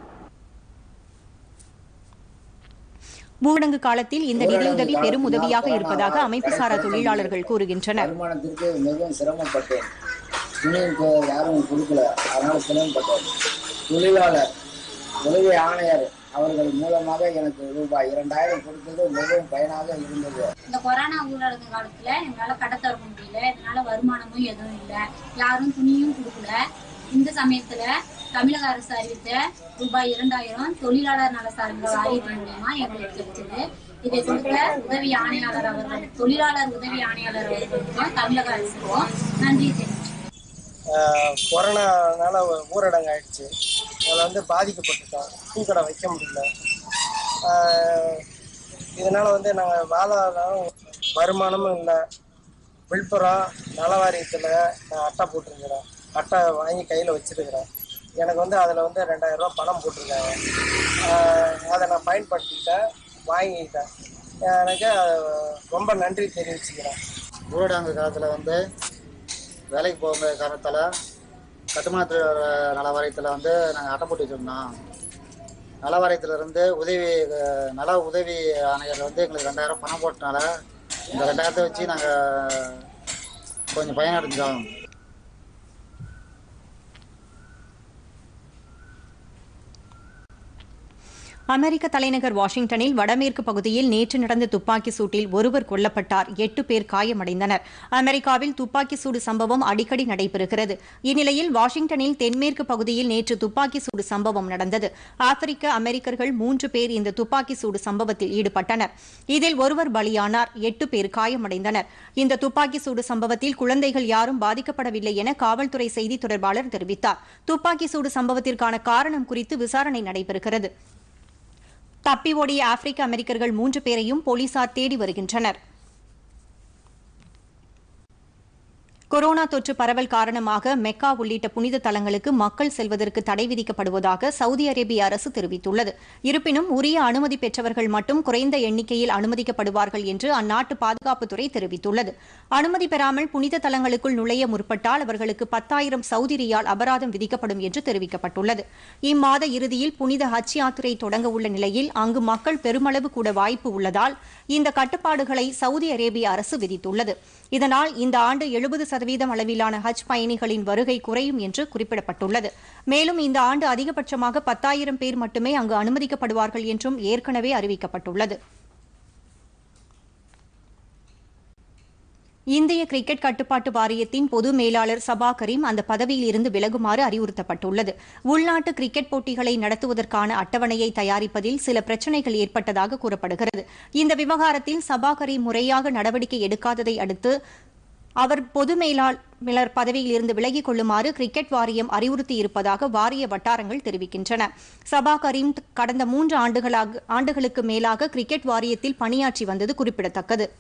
S1: ஊரடங்கு காலத்தில் இந்த நிதியுதவி பெரும் உதவியாக இருப்பதாக அமைப்புசாரா தொழிலாளர்கள் கூறுகின்றனர்
S4: வருமானத்திற்கு மிகவும் சிரமப்பட்டேன் துணிக்கு யாரும் கொடுக்கல அதனால சிரமப்பட்டேன் தொழிலாளர் உதவி ஆணையர் அவர்கள் மூலமாக எனக்கு ரூபாய் இரண்டாயிரம் கொடுத்தது மிகவும் பயனாக இருந்தது
S5: இந்த கொரோனா ஊரடங்கு காலத்துல எங்களால கடை திறக்க முடியல இதனால வருமானமும் எதுவும் இல்லை யாரும் துணியும் கொடுக்கல இந்த சமயத்துல தமிழக அரசு அறிவித்த ரூபாய் இரண்டாயிரம் தொழிலாளர் நல சார்ந்த வாரியத்தின் மூலியமா எங்களுக்கு கிடைச்சது இதை கொடுத்த உதவி ஆணையாளர் அவர்கள் தொழிலாளர் உதவி ஆணையாளர் அவர்களுக்கும் தமிழக அரசுக்கும் நன்றி தெரிவிக்கிறேன்
S6: ஆஹ் கொரோனானால ஊரடங்கு ஆயிடுச்சு அதில் வந்து பாதிக்கப்பட்டுட்டோம் பூக்கடை வைக்க முடியல ஆஹ் இதனால வந்து நாங்கள் வாழ்வாதாரம் வருமானமும் இல்லை விழுப்புரம் நல வாரியத்தில் நான் அட்டை போட்டிருக்கிறேன் அட்டை வாங்கி கையில் வச்சிருக்கிறேன் எனக்கு வந்து அதில் வந்து ரெண்டாயிரம் ரூபாய் பணம் போட்டிருக்காங்க ஆஹ் அதை நான் பயன்படுத்திக்கிட்டேன் வாங்கிக்கிட்டேன் எனக்கு ரொம்ப நன்றி தெரிவிச்சுக்கிறேன்
S7: ஊரடங்கு காலத்தில் வந்து வேலைக்கு போக காரணத்தால் கட்டுமானத்தில் நல வாரியத்தில் வந்து நாங்கள் அட்டை போட்டு வச்சுருந்தோம் நல வாரியத்திலிருந்து உதவி அஹ், நல உதவி ஆணையர் வந்து எங்களுக்கு ரெண்டாயிரம் பணம் போட்டனால இந்த ரெண்டாயிரத்தை வச்சு நாங்கள் கொஞ்சம் பயனடைஞ்சோம்
S1: அமெரிக்க தலைநகர் வாஷிங்டனில் வடமேற்கு பகுதியில் நேற்று நடந்த துப்பாக்கி சூட்டில் ஒருவர் கொல்லப்பட்டார் எட்டு பேர் காயமடைந்தனர் அமெரிக்காவில் துப்பாக்கி சூடு சம்பவம் அடிக்கடி நடைபெறுகிறது இந்நிலையில் வாஷிங்டனில் தென்மேற்கு பகுதியில் நேற்று துப்பாக்கி சூடு சம்பவம் நடந்தது ஆப்பிரிக்க அமெரிக்கர்கள் மூன்று பேர் இந்த துப்பாக்கி சூடு சம்பவத்தில் ஈடுபட்டனர் இதில் ஒருவர் பலியானார் எட்டு பேர் காயமடைந்தனர் இந்த துப்பாக்கி சூடு சம்பவத்தில் குழந்தைகள் யாரும் பாதிக்கப்படவில்லை என காவல்துறை செய்தி தொடர்பாளர் தெரிவித்தார் துப்பாக்கி சூடு சம்பவத்திற்கான காரணம் குறித்து விசாரணை நடைபெறுகிறது தப்பி ஓடிய ஆப்பிரிக்க அமெரிக்கர்கள் மூன்று பேரையும் போலீசார் தேடி வருகின்றனர் கொரோனா தொற்று பரவல் காரணமாக மெக்கா உள்ளிட்ட புனித தலங்களுக்கு மக்கள் செல்வதற்கு தடை விதிக்கப்படுவதாக சவுதி அரேபிய அரசு தெரிவித்துள்ளது இருப்பினும் உரிய அனுமதி பெற்றவர்கள் மட்டும் குறைந்த எண்ணிக்கையில் அனுமதிக்கப்படுவார்கள் என்று அந்நாட்டு பாதுகாப்புத்துறை தெரிவித்துள்ளது அனுமதி பெறாமல் புனித தலங்களுக்குள் நுழைய முற்பட்டால் அவர்களுக்கு பத்தாயிரம் சவுதி ரியால் அபராதம் விதிக்கப்படும் என்று தெரிவிக்கப்பட்டுள்ளது இம்மாத இறுதியில் புனித ஹஜ் யாத்திரை தொடங்க உள்ள நிலையில் அங்கு மக்கள் பெருமளவு கூட வாய்ப்பு உள்ளதால் இந்த கட்டுப்பாடுகளை சவுதி அரேபிய அரசு விதித்துள்ளது இதனால் இந்த ஆண்டு எழுபது சதவீதம் அளவிலான ஹஜ் பயணிகளின் வருகை குறையும் என்று குறிப்பிடப்பட்டுள்ளது மேலும் இந்த ஆண்டு அதிகபட்சமாக பத்தாயிரம் பேர் மட்டுமே அங்கு அனுமதிக்கப்படுவார்கள் என்றும் ஏற்கனவே அறிவிக்கப்பட்டுள்ளது இந்திய கிரிக்கெட் கட்டுப்பாட்டு வாரியத்தின் பொது மேலாளர் சபா கரீம் அந்த பதவியில் இருந்து விலகுமாறு அறிவுறுத்தப்பட்டுள்ளது உள்நாட்டு கிரிக்கெட் போட்டிகளை நடத்துவதற்கான அட்டவணையை தயாரிப்பதில் சில பிரச்சினைகள் ஏற்பட்டதாக கூறப்படுகிறது இந்த விவகாரத்தில் சபா கரீம் முறையாக நடவடிக்கை எடுக்காததை அடுத்து அவர் பொது மேலாளர் பதவியில் இருந்து விலகிக் கொள்ளுமாறு கிரிக்கெட் வாரியம் அறிவுறுத்தியிருப்பதாக வாரிய வட்டாரங்கள் தெரிவிக்கின்றன சபா கரீம் கடந்த மூன்று ஆண்டுகளாக ஆண்டுகளுக்கு மேலாக கிரிக்கெட் வாரியத்தில் பணியாற்றி வந்தது குறிப்பிடத்தக்கது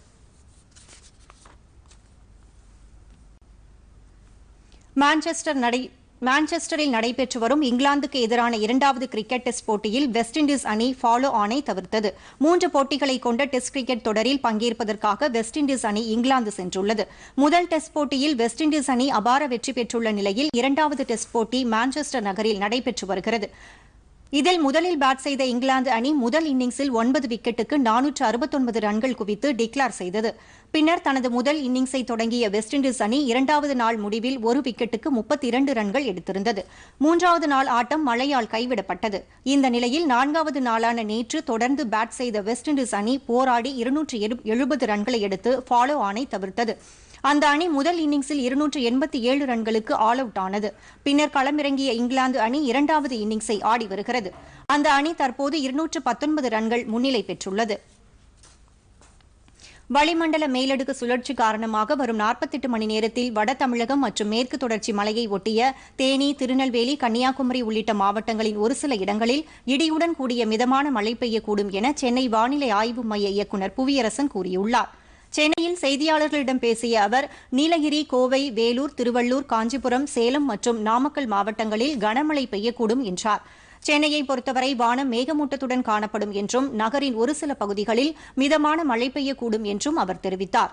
S1: மான்செஸ்டர் நடை மான்செஸ்டரில் நடைபெற்று வரும் இங்கிலாந்துக்கு எதிரான இரண்டாவது கிரிக்கெட் டெஸ்ட் போட்டியில் வெஸ்ட் இண்டீஸ் அணி ஃபாலோ ஆனை தவிர்த்தது மூன்று போட்டிகளை கொண்ட டெஸ்ட் கிரிக்கெட் தொடரில் பங்கேற்பதற்காக வெஸ்ட் இண்டீஸ் அணி இங்கிலாந்து சென்றுள்ளது முதல் டெஸ்ட் போட்டியில் வெஸ்ட் இண்டீஸ் அணி அபார வெற்றி பெற்றுள்ள நிலையில் இரண்டாவது டெஸ்ட் போட்டி மான்செஸ்டர் நகரில் நடைபெற்று வருகிறது இதில் முதலில் பேட் செய்த இங்கிலாந்து அணி முதல் இன்னிங்ஸில் ஒன்பது விக்கெட்டுக்கு நானூற்று அறுபத்தொன்பது ரன்கள் குவித்து டிக்ளேர் செய்தது பின்னர் தனது முதல் இன்னிங்ஸை தொடங்கிய வெஸ்ட் இண்டீஸ் அணி இரண்டாவது நாள் முடிவில் ஒரு விக்கெட்டுக்கு முப்பத்தி இரண்டு ரன்கள் எடுத்திருந்தது மூன்றாவது நாள் ஆட்டம் மழையால் கைவிடப்பட்டது இந்த நிலையில் நான்காவது நாளான நேற்று தொடர்ந்து பேட் செய்த வெஸ்ட் இண்டீஸ் அணி போராடி இருநூற்று எழுபது ரன்களை எடுத்து ஃபாலோ ஆனை தவிர்த்தது அந்த அணி முதல் இன்னிங்ஸில் இருநூற்று எண்பத்தி ஏழு ரன்களுக்கு ஆல் அவுட் ஆனது பின்னர் களமிறங்கிய இங்கிலாந்து அணி இரண்டாவது இன்னிங்ஸை ஆடி வருகிறது அந்த அணி தற்போது இருநூற்று பத்தொன்பது ரன்கள் முன்னிலை பெற்றுள்ளது வளிமண்டல மேலடுக்கு சுழற்சி காரணமாக வரும் நாற்பத்தெட்டு மணி நேரத்தில் வட தமிழகம் மற்றும் மேற்கு தொடர்ச்சி மலையை ஒட்டிய தேனி திருநெல்வேலி கன்னியாகுமரி உள்ளிட்ட மாவட்டங்களின் ஒரு சில இடங்களில் இடியுடன் கூடிய மிதமான மழை பெய்யக்கூடும் என சென்னை வானிலை ஆய்வு மைய இயக்குநர் புவியரசன் கூறியுள்ளார் சென்னையில் செய்தியாளர்களிடம் பேசிய அவர் நீலகிரி கோவை வேலூர் திருவள்ளூர் காஞ்சிபுரம் சேலம் மற்றும் நாமக்கல் மாவட்டங்களில் கனமழை பெய்யக்கூடும் என்றார் சென்னையை பொறுத்தவரை வானம் மேகமூட்டத்துடன் காணப்படும் என்றும் நகரின் ஒரு சில பகுதிகளில் மிதமான மழை பெய்யக்கூடும் என்றும் அவர் தெரிவித்தார்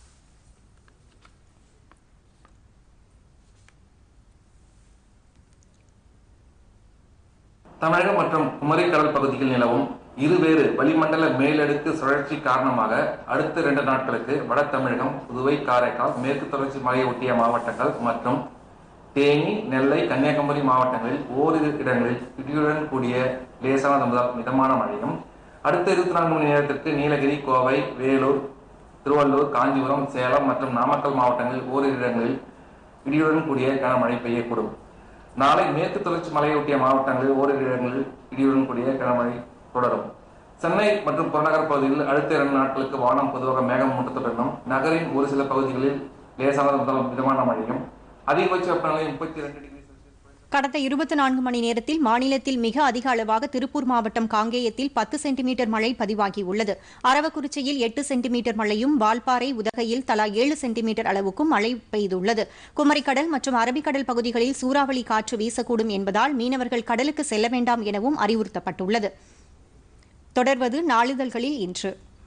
S8: தமிழகம் மற்றும் குமரி கடல் பகுதியில் நிலவும் இருவேறு வளிமண்டல மேலடுக்கு சுழற்சி காரணமாக அடுத்த இரண்டு நாட்களுக்கு வட தமிழகம் புதுவை காரைக்கால் மேற்கு தொடர்ச்சி மலையை ஒட்டிய மாவட்டங்கள் மற்றும் தேனி நெல்லை கன்னியாகுமரி மாவட்டங்களில் ஓரிரு இடங்களில் இடியுடன் கூடிய லேசானது முதல் மிதமான மழையும் அடுத்த இருபத்தி நான்கு மணி நேரத்திற்கு நீலகிரி கோவை வேலூர் திருவள்ளூர் காஞ்சிபுரம் சேலம் மற்றும் நாமக்கல் மாவட்டங்களில் ஓரிரு இடங்களில் இடியுடன் கூடிய கனமழை பெய்யக்கூடும் நாளை மேற்கு தொடர்ச்சி மலையொட்டிய மாவட்டங்களில் ஓரிரு இடங்களில் இடியுடன் கூடிய கனமழை தொடரும் சென்னை மற்றும் புறநகர் பகுதிகளில் அடுத்த இரண்டு நாட்களுக்கு வானம் பொதுவாக மேகமூட்டத்துடனும் நகரின் ஒரு சில பகுதிகளில் லேசானது முதல் மிதமான மழையும் அதிகபட்ச வெப்பநிலை முப்பத்தி இரண்டு டிகிரி
S1: கடந்த இருபத்தி நான்கு மணி நேரத்தில் மாநிலத்தில் மிக அதிக அளவாக திருப்பூர் மாவட்டம் காங்கேயத்தில் பத்து சென்டிமீட்டர் மழை பதிவாகியுள்ளது அரவக்குறிச்சியில் எட்டு சென்டிமீட்டர் மழையும் வால்பாறை உதகையில் தலா ஏழு சென்டிமீட்டர் அளவுக்கும் மழை பெய்துள்ளது குமரிக்கடல் மற்றும் அரபிக்கடல் பகுதிகளில் சூறாவளி காற்று வீசக்கூடும் என்பதால் மீனவர்கள் கடலுக்கு செல்ல வேண்டாம் எனவும் அறிவுறுத்தப்பட்டுள்ளது தொடர்வது நாளிதழ்களில் இன்று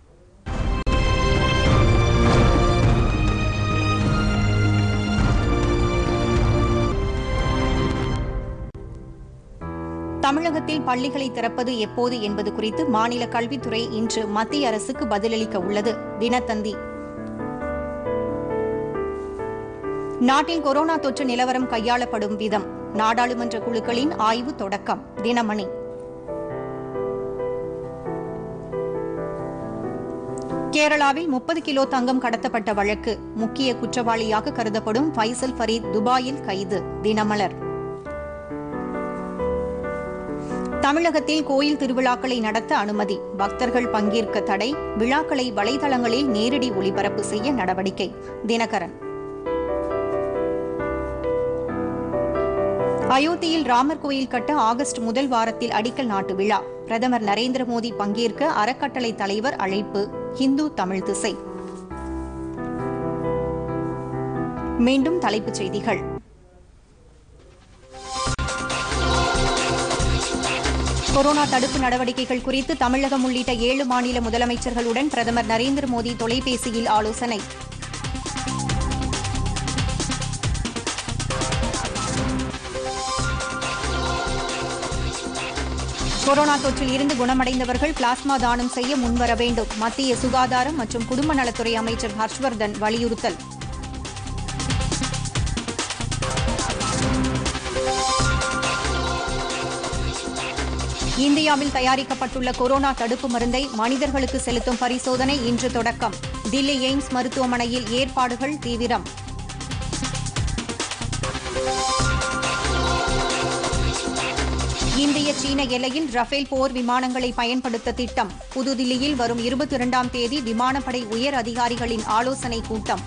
S1: தமிழகத்தில் பள்ளிகளை திறப்பது எப்போது என்பது குறித்து மாநில கல்வித்துறை இன்று மத்திய அரசுக்கு பதிலளிக்க உள்ளது தினத்தந்தி நாட்டில் கொரோனா தொற்று நிலவரம் கையாளப்படும் விதம் நாடாளுமன்ற குழுக்களின் ஆய்வு தொடக்கம் தினமணி கேரளாவில் முப்பது கிலோ தங்கம் கடத்தப்பட்ட வழக்கு முக்கிய குற்றவாளியாக கருதப்படும் ஃபைசல் ஃபரீத் துபாயில் கைது தினமலர் தமிழகத்தில் கோயில் திருவிழாக்களை நடத்த அனுமதி பக்தர்கள் பங்கேற்க தடை விழாக்களை வலைதளங்களில் நேரடி ஒளிபரப்பு செய்ய நடவடிக்கை தினகரன் அயோத்தியில் ராமர் கோயில் கட்ட ஆகஸ்ட் முதல் வாரத்தில் அடிக்கல் நாட்டு விழா பிரதமர் நரேந்திர மோடி பங்கேற்க அறக்கட்டளை தலைவர் அழைப்பு ஹிந்து தமிழ் திசை மீண்டும் தலைப்புச் செய்திகள் கொரோனா தடுப்பு நடவடிக்கைகள் குறித்து தமிழகம் உள்ளிட்ட ஏழு மாநில முதலமைச்சர்களுடன் பிரதமர் நரேந்திர மோடி தொலைபேசியில் ஆலோசனை கொரோனா தொற்றில் இருந்து குணமடைந்தவர்கள் பிளாஸ்மா தானம் செய்ய முன்வர வேண்டும் மத்திய சுகாதாரம் மற்றும் குடும்ப நலத்துறை அமைச்சர் ஹர்ஷ்வர்தன் வலியுறுத்தல் இந்தியாவில் தயாரிக்கப்பட்டுள்ள கொரோனா தடுப்பு மருந்தை மனிதர்களுக்கு செலுத்தும் பரிசோதனை இன்று தொடக்கம் தில்லி எய்ம்ஸ் மருத்துவமனையில் ஏற்பாடுகள் தீவிரம் இந்திய சீன எல்லையில் ரஃபேல் போர் விமானங்களை பயன்படுத்த திட்டம் புதுதில்லியில் வரும் இருபத்தி இரண்டாம் தேதி விமானப்படை உயர் அதிகாரிகளின் ஆலோசனை கூட்டம்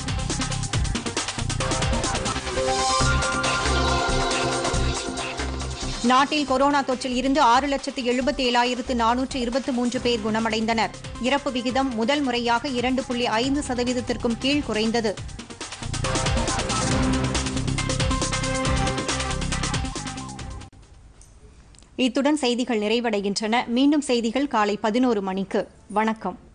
S1: நாட்டில் கொரோனா தொற்றில் இருந்து ஆறு லட்சத்து எழுபத்தி ஏழாயிரத்து நானூற்று இருபத்தி மூன்று பேர் குணமடைந்தனர் இறப்பு விகிதம் முதல் முறையாக இரண்டு புள்ளி ஐந்து சதவீதத்திற்கும் கீழ் குறைந்தது இத்துடன் செய்திகள் நிறைவடைகின்றன மீண்டும் செய்திகள் காலை பதினோரு மணிக்கு வணக்கம்